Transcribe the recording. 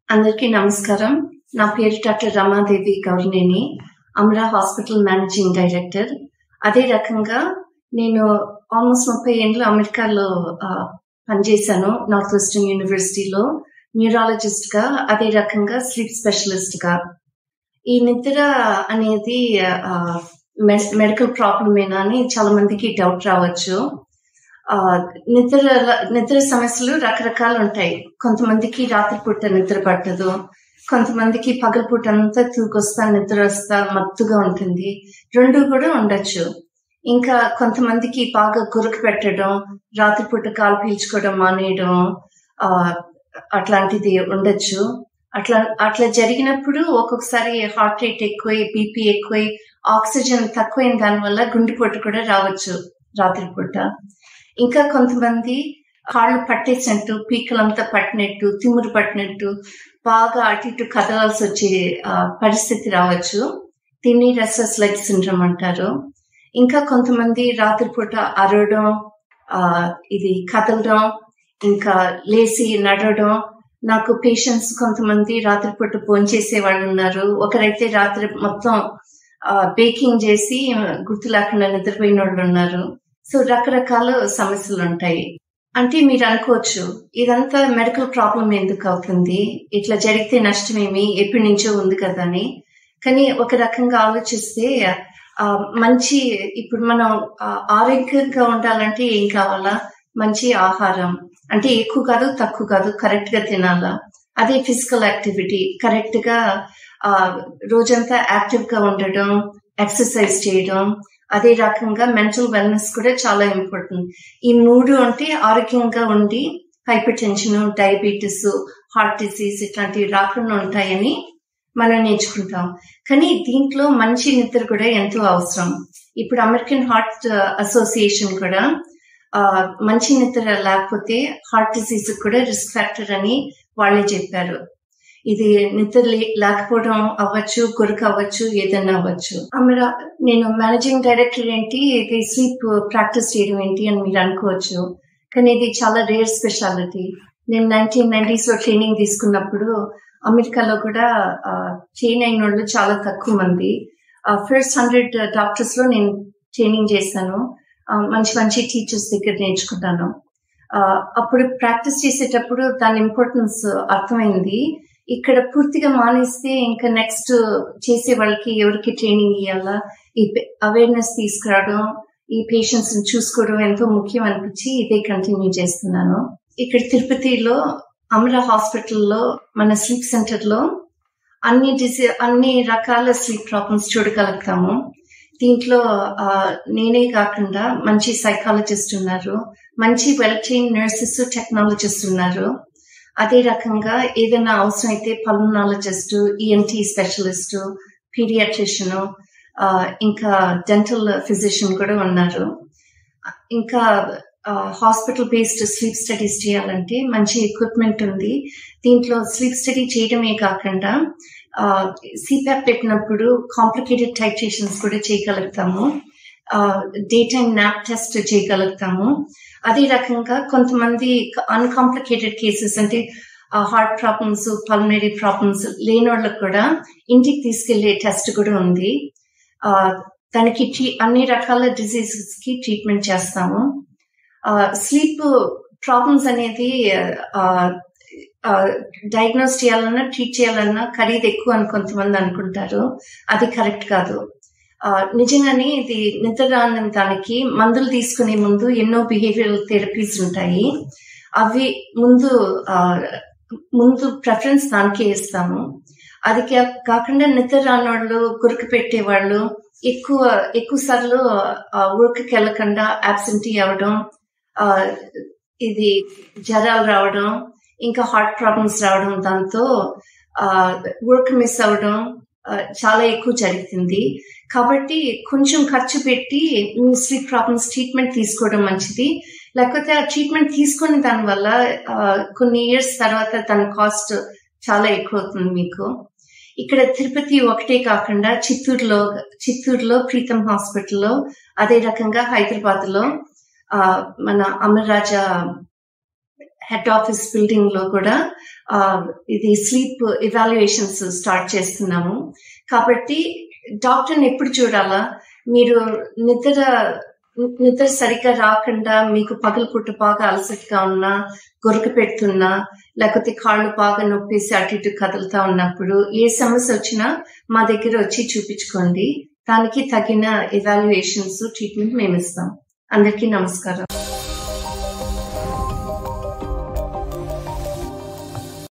అందరికీ నమస్కారం నా పేరు డాక్టర్ రమాదేవి గౌరినేని అమరా హాస్పిటల్ మేనేజింగ్ డైరెక్టర్ అదే రకంగా నేను ఆల్మోస్ట్ ముప్పై ఏళ్ళు అమెరికాలో ఆ, పనిచేశాను నార్త్ వెస్టర్న్ యూనివర్సిటీలో న్యూరాలజిస్ట్ గా అదే రకంగా స్లీప్ స్పెషలిస్ట్ గా ఈ నిద్ర అనేది మెడికల్ ప్రాబ్లమేనా అని చాలా మందికి డౌట్ రావచ్చు ఆ, నిద్ర నిద్ర సమస్యలు రకరకాలు ఉంటాయి కొంతమందికి రాత్రిపూట నిద్ర పట్టదు కొంతమందికి పగలపూట అంతా తూకొస్తా నిద్ర వస్తా మత్తుగా ఉంటుంది రెండు కూడా ఉండొచ్చు ఇంకా కొంతమందికి బాగా గురకు పెట్టడం రాత్రిపూట కాలు పీల్చుకోవడం మానేయడం ఆ అట్లాంటిది ఉండొచ్చు అట్లా అట్లా జరిగినప్పుడు ఒక్కొక్కసారి హార్ట్ రేట్ ఎక్కువై బీపీ ఎక్కువై ఆక్సిజన్ తక్కువైన దానివల్ల గుండెపోటు కూడా రావచ్చు రాత్రిపూట ఇంకా కొంతమంది కాళ్ళు పట్టేసినట్టు పీకలంతా పట్టినట్టు తిమ్మురు పట్టినట్టు బాగా అటు ఇటు కదలాల్సి వచ్చే ఆ, పరిస్థితి రావచ్చు దీన్ని రెస్లెస్ లెగ్ సిండ్రమ్ అంటారు ఇంకా కొంతమంది రాత్రిపూట అరవడం ఆ, ఇది కదలడం ఇంకా లేచి నడవడం నాకు పేషెంట్స్ కొంతమంది రాత్రిపూట భోంచేసే వాళ్ళు ఉన్నారు ఒకరైతే రాత్రి మొత్తం బేకింగ్ చేసి గుర్తు లేకుండా నిద్రపోయిన వాళ్ళు ఉన్నారు సో రకరకాల సమస్యలు ఉంటాయి అంటే మీరు అనుకోవచ్చు ఇదంతా మెడికల్ ప్రాబ్లం ఎందుకు అవుతుంది ఇట్లా జరిగితే నష్టమేమి ఎప్పటి నుంచో ఉంది కదా అని కానీ ఒక రకంగా ఆలోచిస్తే ఆ, మంచి ఇప్పుడు మనం ఆ, ఆరోగ్యంగా ఉండాలంటే ఏం కావాలా మంచి ఆహారం అంటే ఎక్కువ కాదు తక్కువ కాదు కరెక్ట్ గా తినాలా అదే ఫిజికల్ యాక్టివిటీ కరెక్ట్ గా ఆ, రోజంతా యాక్టివ్ గా ఉండడం ఎక్సర్సైజ్ చేయడం అదే రకంగా మెంటల్ వెల్నెస్ కూడా చాలా ఇంపార్టెంట్ ఈ మూడు అంటే ఆరోగ్యంగా ఉండి hypertension diabetes heart disease ఇట్లాంటివి రాకుండా ఉంటాయని మనం నేర్చుకుంటాం కానీ దీంట్లో మంచి నిద్ర కూడా ఎంతో అవసరం ఇప్పుడు అమెరికన్ హార్ట్ అసోసియేషన్ కూడా ఆ, మంచి నిద్ర లేకపోతే హార్ట్ డిసీజ్ కూడా రిస్క్ ఫ్యాక్టర్ అని వాళ్ళే చెప్పారు ఇది నిద్ర లే- లేకపోవడం అవ్వచ్చు కొరకు అవ్వచ్చు ఏదైనా అవ్వచ్చు అమరా నేను మేనేజింగ్ డైరెక్టర్ ఏంటి ఇది స్లీప్ ప్రాక్టీస్ చేయడం ఏంటి అని మీరు అనుకోవచ్చు కానీ ఇది చాలా రేర్ స్పెషాలిటీ నేను నైన్టీన్ నైన్టీస్ లో ట్రైనింగ్ తీసుకున్నప్పుడు అమెరికాలో కూడా ట్రైన్ అయిన వాళ్ళు చాలా తక్కువ మంది ఫస్ట్ హండ్రెడ్ డాక్టర్స్ లో నేను ట్రైనింగ్ చేశాను ఆ, మంచి మంచి టీచర్స్ దగ్గర నేర్చుకున్నాను ఆ, అప్పుడు ప్రాక్టీస్ చేసేటప్పుడు దాని ఇంపార్టెన్స్ అర్థమైంది ఇక్కడ పూర్తిగా మానేస్తే ఇంకా నెక్స్ట్ చేసే వాళ్ళకి ఎవరికి ట్రైనింగ్ ఇవ్వాలా ఈ అవేర్నెస్ తీసుకురావడం ఈ పేషెంట్స్ ని చూసుకోవడం ఎంతో ముఖ్యం అనిపించి ఇదే కంటిన్యూ చేస్తున్నాను ఇక్కడ తిరుపతిలో అమరా హాస్పిటల్లో మన స్లీప్ సెంటర్ లో అన్ని డిసీ అన్ని రకాల స్లీప్ ప్రాబ్లమ్స్ చూడగలుగుతాము దీంట్లో ఆ, నేనే కాకుండా మంచి సైకాలజిస్ట్ ఉన్నారు మంచి వెల్ ట్రైన్ నర్సెస్ టెక్నాలజిస్ట్ ఉన్నారు అదే రకంగా ఏదైనా అవసరం అయితే పల్మనాలజిస్ట్ ఈఎన్టీ స్పెషలిస్ట్ పీడియాట్రిషియన్ ఇంకా డెంటల్ ఫిజిషియన్ కూడా ఉన్నారు ఇంకా హాస్పిటల్ బేస్డ్ స్లీప్ స్టడీస్ చేయాలంటే మంచి ఎక్విప్మెంట్ ఉంది దీంట్లో స్లీప్ స్టడీ చేయడమే కాకుండా సిపాప్ పెట్టినప్పుడు కాంప్లికేటెడ్ టైట్రేషన్స్ కూడా చేయగలుగుతాము డే టైమ్ నాప్ టెస్ట్ చేయగలుగుతాము అదే రకంగా కొంతమంది అన్కాంప్లికేటెడ్ కేసెస్ అంటే హార్ట్ ప్రాబ్లమ్స్ పల్మనరీ ప్రాబ్లమ్స్ లేని వాళ్ళకి కూడా ఇంటికి తీసుకెళ్లే టెస్ట్ కూడా ఉంది ఆ, దానికి ట్రీ- అన్ని రకాల డిసీజెస్ కి ట్రీట్మెంట్ చేస్తాము స్లీప్ ప్రాబ్లమ్స్ అనేది డయాగ్నోస్ చేయాలన్నా ట్రీట్ చేయాలన్నా ఖరీదు ఎక్కువ అని కొంతమంది అనుకుంటారు అది కరెక్ట్ కాదు ఆ, నిజంగానే ఇది నిద్ర రాని దానికి మందులు తీసుకునే ముందు ఎన్నో బిహేవియరల్ థెరపీస్ ఉంటాయి అవి ముందు ఆ, ముందు ప్రిఫరెన్స్ దానికే ఇస్తాము అది కా- కాకుండా నిద్ర రాని వాళ్ళు గురికి పెట్టేవాళ్ళు ఎక్కువ ఎక్కువ సార్లు వర్క్కి వెళ్ళకుండా అబ్సెంటీ అవ్వడం ఆ, ఇది జ్వరాలు రావడం ఇంకా హార్ట్ ప్రాబ్లమ్స్ రావడం దాంతో వర్క్ మిస్ అవ్వడం ఆ, చాలా ఎక్కువ జరుగుతుంది కాబట్టి కొంచెం ఖర్చు పెట్టి మీ స్లీప్ ప్రాబ్లమ్స్ ట్రీట్మెంట్ తీసుకోవడం మంచిది లేకపోతే ఆ ట్రీట్మెంట్ తీసుకునే దానివల్ల ఆ, కొన్ని ఇయర్స్ తర్వాత దాని కాస్ట్ చాలా ఎక్కువ అవుతుంది మీకు ఇక్కడ తిరుపతి ఒకటే కాకుండా చిత్తూరులో చిత్తూరులో ప్రీతం హాస్పిటల్లో అదే రకంగా హైదరాబాద్ లో ఆ, మన అమరరాజా హెడ్ ఆఫీస్ బిల్డింగ్ లో కూడా ఆ, ఇది స్లీప్ ఇవాల్యుయేషన్స్ స్టార్ట్ చేస్తున్నాము కాబట్టి డాక్టర్ని ఎప్పుడు చూడాలా మీరు నిద్ర నిద్ర సరిగ్గా రాకుండా మీకు పగలు పుట్ట బాగా అలసటగా ఉన్నా గొరక పెడుతున్నా లేకపోతే కాళ్ళు బాగా నొప్పేసి అటు ఇటు కదులుతా ఉన్నప్పుడు ఏ సమస్య వచ్చినా మా దగ్గర వచ్చి చూపించుకోండి దానికి తగిన ఎవాల్యుయేషన్స్ ట్రీట్మెంట్ మేము ఇస్తాం అందరికీ నమస్కారం